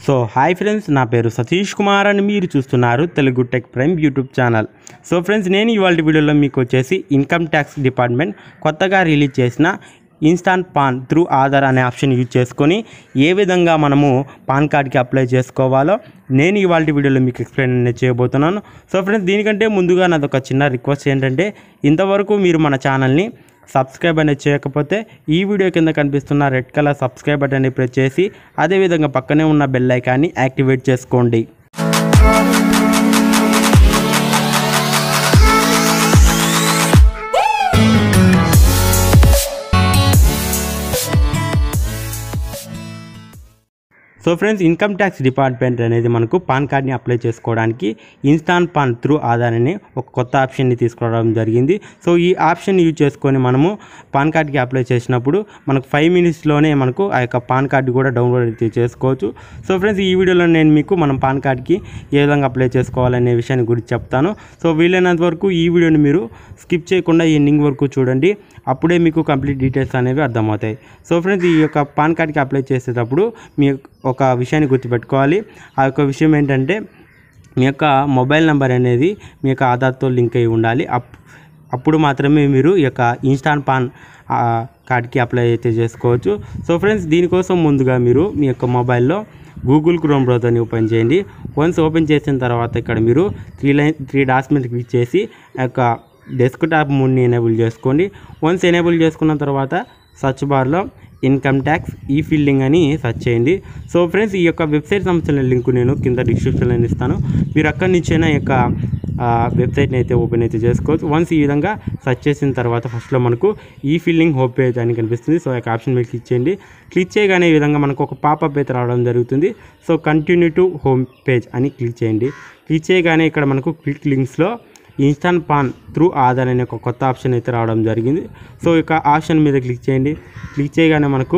so hi friends నా పేరు సతీష్ కుమార్ అని మీరు చూస్తున్నారు Telugu tech prime YouTube channel so friends నేను ఇవాళ వీడియోలో మీకు వచ్చేసి ఇన్కమ్ ట్యాక్స్ డిపార్ట్మెంట్ కొత్తగా రిలీజ్ చేసిన ఇన్స్టాంట్ పాన్ త్రూ ఆధార్ అనే ఆప్షన్ యూజ్ చేసుకొని ఏ విధంగా మనము పాన్ కార్డ్కి అప్లై చేసుకోవాలో నేను ఇవాళ వీడియోలో మీకు ఎక్స్ప్లెయిన్ అనేది చేయబోతున్నాను సో ఫ్రెండ్స్ దీనికంటే ముందుగా నాది ఒక చిన్న రిక్వెస్ట్ ఏంటంటే ఇంతవరకు మీరు మన ఛానల్ని సబ్స్క్రైబ్ అనేది చేయకపోతే ఈ వీడియో కింద కనిపిస్తున్న రెడ్ కలర్ సబ్స్క్రైబ్ బటన్ని ప్రెస్ చేసి అదేవిధంగా పక్కనే ఉన్న బెల్ ఐకాన్ని యాక్టివేట్ చేసుకోండి so friends income tax department అనేది మనకు పాన్ కార్డ్ని అప్లై చేసుకోవడానికి ఇన్స్టాంట్ పాన్ త్రూ ఆధార్ అనే ఒక కొత్త ఆప్షన్ని తీసుకురావడం జరిగింది సో ఈ ఆప్షన్ యూజ్ చేసుకొని మనము పాన్ కార్డ్కి అప్లై చేసినప్పుడు మనకు ఫైవ్ మినిట్స్లోనే మనకు ఆ యొక్క పాన్ కార్డు కూడా డౌన్లోడ్ అయితే చేసుకోవచ్చు సో ఫ్రెండ్స్ ఈ వీడియోలో నేను మీకు మనం పాన్ కార్డ్కి ఏ విధంగా అప్లై చేసుకోవాలనే విషయాన్ని గురించి చెప్తాను సో వీలైనంత వరకు ఈ వీడియోని మీరు స్కిప్ చేయకుండా ఎండింగ్ వరకు చూడండి అప్పుడే మీకు కంప్లీట్ డీటెయిల్స్ అనేవి అర్థమవుతాయి సో ఫ్రెండ్స్ ఈ యొక్క పాన్ కార్డ్కి అప్లై చేసేటప్పుడు మీ ఒక విషయాన్ని గుర్తుపెట్టుకోవాలి ఆ యొక్క విషయం ఏంటంటే మీ యొక్క మొబైల్ నెంబర్ అనేది మీ యొక్క ఆధార్తో లింక్ అయి ఉండాలి అప్ అప్పుడు మాత్రమే మీరు ఈ యొక్క ఇన్స్టాంట్ పాన్ ఆ, కార్డ్కి అప్లై అయితే చేసుకోవచ్చు సో ఫ్రెండ్స్ దీనికోసం ముందుగా మీరు మీ యొక్క మొబైల్లో గూగుల్ క్రోమ్ బ్రౌజర్ని ఓపెన్ చేయండి వన్స్ ఓపెన్ చేసిన తర్వాత ఇక్కడ మీరు త్రీ లైన్ త్రీ డాట్స్ మీద క్లిక్ చేసి ఆ యొక్క డెస్క్ టాప్ మూడ్ని ఎనేబుల్ చేసుకోండి వన్స్ ఎనేబుల్ చేసుకున్న తర్వాత సర్చ్ బార్లో ఇన్కమ్ ట్యాక్స్ ఈ ఫిల్లింగ్ అని సెర్చ్ చేయండి సో ఫ్రెండ్స్ ఈ యొక్క వెబ్సైట్ సంబంధించిన లింక్ నేను కింద డిస్క్రిప్షన్లో ఇస్తాను మీరు అక్కడి నుంచైనా ఈ యొక్క ఆ, వెబ్సైట్ని అయితే ఓపెన్ అయితే చేసుకోవచ్చు వన్స్ ఈ విధంగా సెర్చ్ చేసిన తర్వాత ఫస్ట్లో మనకు ఈ ఫిల్లింగ్ హోమ్ పేజ్ అని కనిపిస్తుంది సో ఆ యొక్క ఆప్షన్ మీద క్లిక్ చేయండి క్లిక్ చేయగానే ఈ విధంగా మనకు ఒక పాపప్ అయితే రావడం జరుగుతుంది so continue to home page అని క్లిక్ చేయండి క్లిక్ చేయగానే ఇక్కడ మనకు క్లిక్ లింక్స్లో ఇన్స్టాంట్ పాన్ త్రూ ఆధార్ అనే ఒక కొత్త ఆప్షన్ అయితే రావడం జరిగింది సో ఇక ఆప్షన్ మీద క్లిక్ చేయండి క్లిక్ చేయగానే మనకు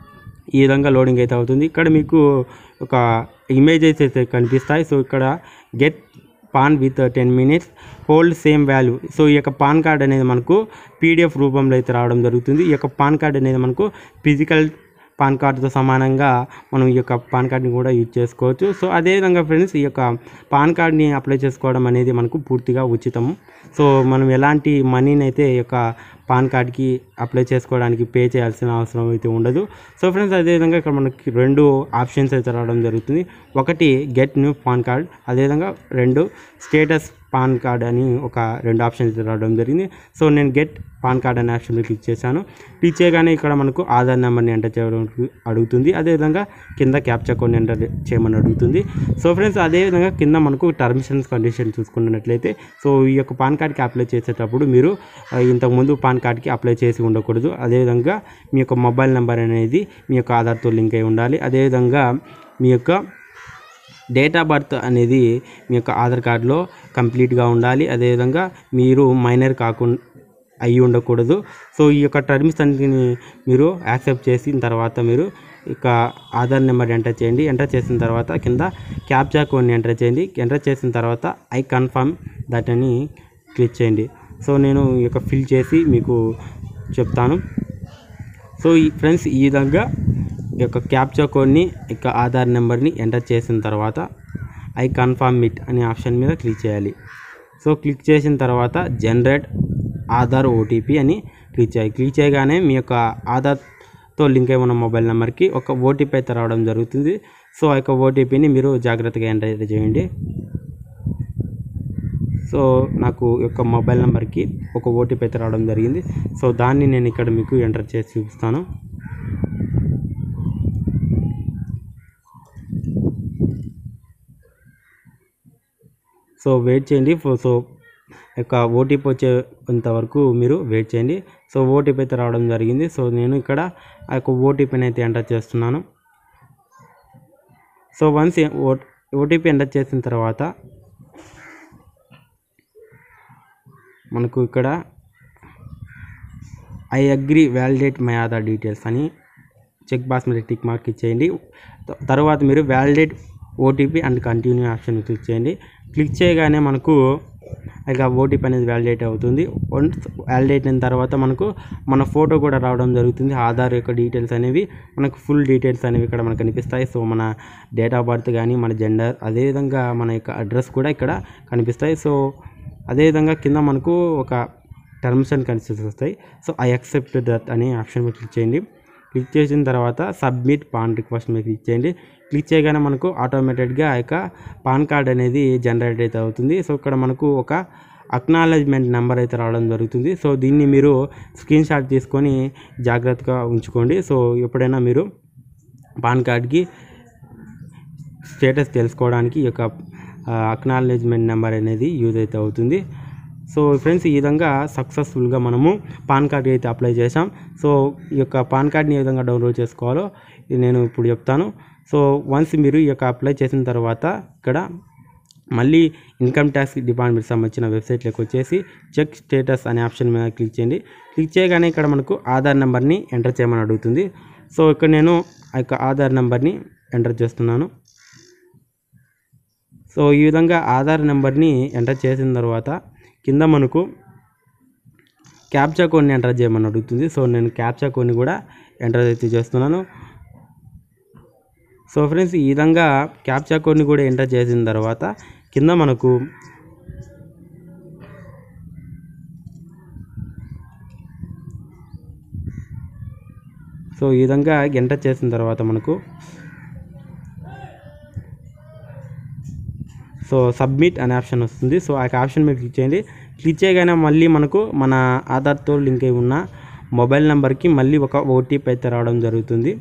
ఈ విధంగా లోడింగ్ అయితే అవుతుంది ఇక్కడ మీకు ఒక ఇమేజెస్ అయితే కనిపిస్తాయి సో ఇక్కడ get PAN with ten minutes hold same value so ఈ యొక్క పాన్ కార్డ్ అనేది మనకు పీడిఎఫ్ రూపంలో అయితే రావడం జరుగుతుంది ఈ యొక్క పాన్ కార్డ్ అనేది మనకు ఫిజికల్ పాన్ కార్డుతో సమానంగా మనం ఈ యొక్క పాన్ కార్డ్ని కూడా యూజ్ చేసుకోవచ్చు సో అదేవిధంగా ఫ్రెండ్స్ ఈ యొక్క పాన్ కార్డ్ని అప్లై చేసుకోవడం అనేది మనకు పూర్తిగా ఉచితం సో మనం ఎలాంటి మనీని అయితే ఈ యొక్క పాన్ కార్డ్కి అప్లై చేసుకోవడానికి పే చేయాల్సిన అవసరం అయితే ఉండదు సో ఫ్రెండ్స్ అదేవిధంగా ఇక్కడ మనకి రెండు ఆప్షన్స్ అయితే రావడం జరుగుతుంది ఒకటి గెట్ న్యూ పాన్ కార్డ్ అదేవిధంగా రెండు స్టేటస్ పాన్ కార్డ్ అని ఒక రెండు ఆప్షన్స్ అయితే రావడం జరిగింది సో నేను గెట్ పాన్ కార్డ్ అనే ఆప్షన్ మీద క్లిక్ చేశాను క్లిక్ చేయగానే ఇక్కడ మనకు ఆధార్ నెంబర్ని ఎంటర్ చేయడం అడుగుతుంది అదేవిధంగా కింద క్యాప్చర్ కోడ్ని ఎంటర్ చేయమని అడుగుతుంది సో ఫ్రెండ్స్ అదేవిధంగా కింద మనకు టర్మ్స్ అండ్ కండిషన్ చూసుకున్నట్లయితే సో ఈ యొక్క పాన్ కార్డ్కి అప్లై చేసేటప్పుడు మీరు ఆ, ఇంతకుముందు పాన్ కార్డ్కి అప్లై చేసి ఉండకూడదు అదేవిధంగా మీ యొక్క మొబైల్ నెంబర్ అనేది మీ యొక్క ఆధార్తో లింక్ అయి ఉండాలి అదేవిధంగా మీ యొక్క డేట్ ఆఫ్ బర్త్ అనేది మీ యొక్క ఆధార్ కార్డులో కంప్లీట్గా ఉండాలి అదేవిధంగా మీరు మైనర్ కాకుండా అయి ఉండకూడదు సో ఈ యొక్క టర్మ్స్ అన్నిటిని మీరు యాక్సెప్ట్ చేసిన తర్వాత మీరు ఇక ఆధార్ నెంబర్ ఎంటర్ చేయండి ఎంటర్ చేసిన తర్వాత కింద క్యాప్చా కోడ్ని ఎంటర్ చేయండి ఎంటర్ చేసిన తర్వాత ఐ కన్ఫర్మ్ దట్ అని క్లిక్ చేయండి సో నేను ఈ యొక్క ఫిల్ చేసి మీకు చెప్తాను సో ఈ ఫ్రెండ్స్ ఈ విధంగా ఈ యొక్క క్యాప్చా కోడ్ని ఇక ఆధార్ నెంబర్ని ఎంటర్ చేసిన తర్వాత ఐ కన్ఫర్మ్ ఇట్ అనే ఆప్షన్ మీద క్లిక్ చేయాలి సో క్లిక్ చేసిన తర్వాత జనరేట్ ఆధార్ ఓటీపీ అని క్లిక్ చేయాలి క్లిక్ చేయగానే మీ యొక్క ఆధార్తో లింక్ అయి ఉన్న మొబైల్ నెంబర్కి ఒక ఓటీపీ అయితే రావడం జరుగుతుంది సో ఆ యొక్క ఓటీపీని మీరు జాగ్రత్తగా ఎంటర్ చేయండి సో నాకు యొక్క మొబైల్ నెంబర్కి ఒక ఓటీపీ అయితే రావడం జరిగింది సో దాన్ని నేను ఇక్కడ మీకు ఎంటర్ చేసి చూపిస్తాను సో వెయిట్ చేయండి ఫో- సో యొక్క ఓటీపీ వచ్చేంత వరకు మీరు వెయిట్ చేయండి సో ఓటీపీ అయితే రావడం జరిగింది సో నేను ఇక్కడ ఆ యొక్క ఓటీపీని అయితే ఎంటర్ చేస్తున్నాను సో వన్స్ ఓటీపీ ఎంటర్ చేసిన తర్వాత మనకు ఇక్కడ I agree validate my Aadhaar details అని చెక్ బాక్స్ మీద టిక్ మార్క్ ఇచ్చేయండి త- తర్వాత మీరు validate OTP and continue option click చేయండి క్లిక్ చేయగానే మనకు ఇక ఓటీపీ అనేది వ్యాలిడేట్ అవుతుంది వన్స్ వ్యాలిడేట్ అయిన తర్వాత మనకు మన ఫోటో కూడా రావడం జరుగుతుంది ఆధార్ యొక్క డీటెయిల్స్ అనేవి మనకు ఫుల్ డీటెయిల్స్ అనేవి ఇక్కడ మనకు కనిపిస్తాయి సో మన డేట్ ఆఫ్ బర్త్ కానీ మన జెండర్ అదేవిధంగా మన యొక్క అడ్రస్ కూడా ఇక్కడ కనిపిస్తాయి సో అదేవిధంగా కింద మనకు ఒక టర్మ్స్ అండ్ కండిషన్స్ వస్తాయి సో ఐ అక్సెప్ట్ దట్ అనే ఆప్షన్ మీద క్లిక్ చేయండి క్లిక్ చేసిన తర్వాత సబ్మిట్ పాన్ రిక్వెస్ట్ మీద క్లిక్ చేయండి క్లిక్ చేయగానే మనకు ఆటోమేటెడ్గా ఆ యొక్క పాన్ కార్డ్ అనేది జనరేట్ అయితే అవుతుంది సో ఇక్కడ మనకు ఒక అక్నాలజ్మెంట్ నెంబర్ అయితే రావడం జరుగుతుంది సో దీన్ని మీరు స్క్రీన్ షాట్ తీసుకొని జాగ్రత్తగా ఉంచుకోండి సో ఎప్పుడైనా మీరు పాన్ కార్డ్కి స్టేటస్ తెలుసుకోవడానికి ఈ యొక్క అక్నాలజ్మెంట్ నెంబర్ అనేది యూజ్ అయితే అవుతుంది సో ఫ్రెండ్స్ ఈ విధంగా సక్సెస్ఫుల్గా మనము పాన్ కార్డ్ అయితే అప్లై చేసాం సో ఈ యొక్క పాన్ కార్డ్ని ఏ విధంగా డౌన్లోడ్ చేసుకోవాలో ఇది నేను ఇప్పుడు చెప్తాను సో వన్స్ మీరు ఈ యొక్క అప్లై చేసిన తర్వాత ఇక్కడ మళ్ళీ ఇన్కమ్ ట్యాక్స్ డిపార్ట్మెంట్ సంబంధించిన వెబ్సైట్లోకి వచ్చేసి చెక్ స్టేటస్ అనే ఆప్షన్ మీద క్లిక్ చేయండి క్లిక్ చేయగానే ఇక్కడ మనకు ఆధార్ నెంబర్ని ఎంటర్ చేయమని అడుగుతుంది సో ఇక్కడ నేను ఆ యొక్క ఆధార్ నెంబర్ని ఎంటర్ చేస్తున్నాను సో ఈ విధంగా ఆధార్ నెంబర్ని ఎంటర్ చేసిన తర్వాత కింద మనకు క్యాప్చా కోడ్ని ఎంటర్ చేయమని అడుగుతుంది సో నేను క్యాప్చా కోడ్ని కూడా ఎంటర్ అయితే చేస్తున్నాను సో ఫ్రెండ్స్ ఈ విధంగా క్యాప్చా కోడ్ని కూడా ఎంటర్ చేసిన తర్వాత కింద మనకు సో ఈ విధంగా ఎంటర్ చేసిన తర్వాత మనకు సో సబ్మిట్ అనే ఆప్షన్ వస్తుంది సో ఆ ఆప్షన్ మీద క్లిక్ చేయండి క్లిక్ చేయగానే మళ్ళీ మనకు మన ఆధార్తో లింక్ అయి ఉన్న మొబైల్ నెంబర్కి మళ్ళీ ఒక ఓటీపీ అయితే రావడం జరుగుతుంది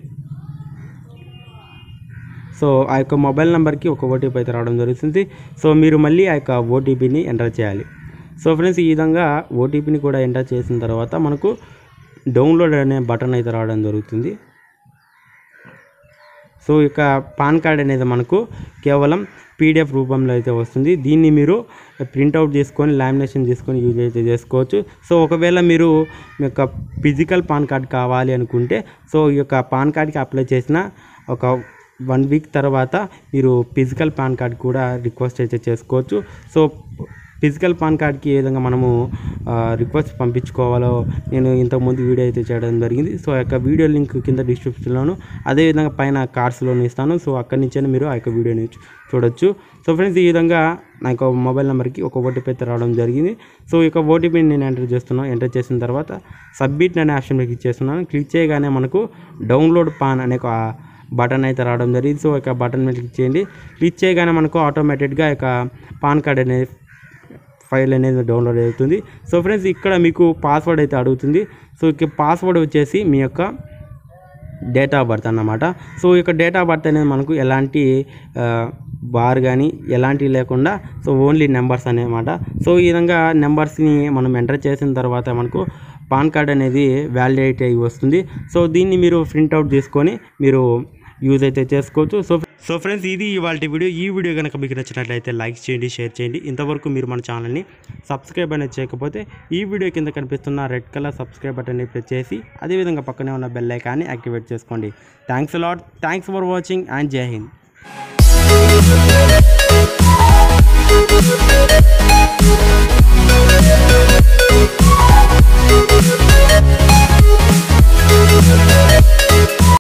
సో ఆ యొక్క మొబైల్ నెంబర్కి ఒక ఓటీపీ అయితే రావడం జరుగుతుంది సో మీరు మళ్ళీ ఆ యొక్క ఓటీపీని ఎంటర్ చేయాలి సో ఫ్రెండ్స్ ఈ విధంగా ఓటీపీని కూడా ఎంటర్ చేసిన తర్వాత మనకు డౌన్లోడ్ అనే బటన్ అయితే రావడం జరుగుతుంది సో ఇక పాన్ కార్డ్ అనేది మనకు కేవలం పీడిఎఫ్ రూపంలో అయితే వస్తుంది దీన్ని మీరు ప్రింట్అవుట్ చేసుకొని లామినేషన్ చేసుకొని యూజ్ అయితే చేసుకోవచ్చు సో ఒకవేళ మీరు మీ యొక్క ఫిజికల్ పాన్ కార్డ్ కావాలి అనుకుంటే సో ఈ యొక్క పాన్ కార్డ్కి అప్లై చేసిన ఒక వన్ వీక్ తర్వాత మీరు ఫిజికల్ పాన్ కార్డ్ కూడా రిక్వెస్ట్ అయితే చేసుకోవచ్చు సో ఫిజికల్ పాన్ కార్డ్కి ఏ విధంగా మనము రిక్వెస్ట్ పంపించుకోవాలో నేను ఇంతకుముందు వీడియో అయితే చేయడం జరిగింది సో ఆ యొక్క వీడియో లింక్ కింద డిస్క్రిప్షన్లోను అదేవిధంగా పైన కార్డ్స్లోను ఇస్తాను సో అక్కడి నుంచే మీరు ఆ యొక్క వీడియోని చూ- చూడొచ్చు సో ఫ్రెండ్స్ ఈ విధంగా నా యొక్క మొబైల్ నెంబర్కి ఒక ఓటీపీ అయితే రావడం జరిగింది సో ఈ యొక్క ఓటీపీని నేను ఎంటర్ చేస్తున్నాను ఎంటర్ చేసిన తర్వాత సబ్మిట్ అనే ఆప్షన్ మీద క్లిక్ చేస్తున్నాను క్లిక్ చేయగానే మనకు డౌన్లోడ్ పాన్ అనే ఒక బటన్ అయితే రావడం జరిగింది సో ఇక బటన్ మీద క్లిక్ చేయండి క్లిక్ చేయగానే మనకు ఆటోమేటిక్గా ఇక పాన్ కార్డ్ అనేది ఫైల్ అనేది డౌన్లోడ్ అవుతుంది సో ఫ్రెండ్స్ ఇక్కడ మీకు పాస్వర్డ్ అయితే అడుగుతుంది సో ఇక పాస్వర్డ్ వచ్చేసి మీ యొక్క డేట్ ఆఫ్ బర్త్ అన్నమాట సో ఇక డేట్ ఆఫ్ బర్త్ అనేది మనకు ఎలాంటి ఆ, బార్ కానీ ఎలాంటివి లేకుండా సో ఓన్లీ నెంబర్స్ అనమాట సో ఈ విధంగా నెంబర్స్ని మనం ఎంటర్ చేసిన తర్వాత మనకు పాన్ కార్డ్ అనేది వ్యాలిడేట్ అయ్యి వస్తుంది సో దీన్ని మీరు ప్రింట్అవుట్ తీసుకొని మీరు యూజ్ అయితే చేసుకోవచ్చు సో సో ఫ్రెండ్స్ ఇది ఇవాళ వీడియో ఈ వీడియో కనుక మీకు నచ్చినట్లయితే లైక్ చేయండి షేర్ చేయండి ఇంతవరకు మీరు మన ఛానల్ని సబ్స్క్రైబ్ అనేది చేయకపోతే ఈ వీడియో కింద కనిపిస్తున్న రెడ్ కలర్ సబ్స్క్రైబ్ బటన్ని ప్రెస్ చేసి అదేవిధంగా పక్కనే ఉన్న బెల్ ఐకాన్ని యాక్టివేట్ చేసుకోండి thanks lot thanks for watching and Jai Hind